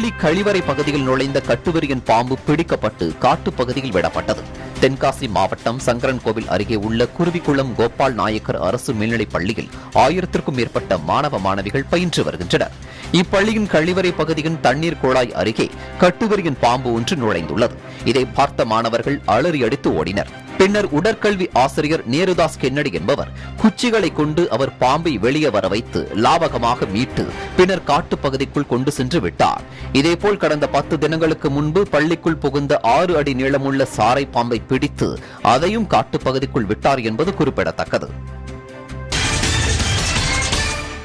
பள்ளி கழிவறை பகுதியில் நுழைந்த கட்டுவிரியன் பாம்பு பிடிக்கப்பட்டு காட்டுப் பகுதியில் விடப்பட்டது தென்காசி மாவட்டம் சங்கரன்கோவில் அருகே உள்ள குருவிக்குளம் கோபால் நாயக்கர் அரசு மேல்நிலைப் பள்ளியில் ஆயிரத்திற்கும் மேற்பட்ட மாணவ மாணவிகள் பயின்று வருகின்றனர் இப்பள்ளியின் கழிவறை பகுதியின் தண்ணீர் குழாய் அருகே கட்டுவிரியன் பாம்பு ஒன்று நுழைந்துள்ளது இதை பார்த்த மாணவர்கள் அலறி அடித்து ஓடினர் பின்னர் உடற்கல்வி ஆசிரியர் நேருதாஸ் கென்னடி என்பவர் குச்சிகளை கொண்டு அவர் பாம்பை வெளியே வர வைத்து லாபகமாக மீட்டு பின்னர் காட்டுப் பகுதிக்குள் கொண்டு சென்று விட்டார் இதேபோல் கடந்த பத்து தினங்களுக்கு முன்பு பள்ளிக்குள் புகுந்த ஆறு அடி நீளமுள்ள சாரை பாம்பை பிடித்து அதையும் காட்டுப் பகுதிக்குள் விட்டார் என்பது குறிப்பிடத்தக்கது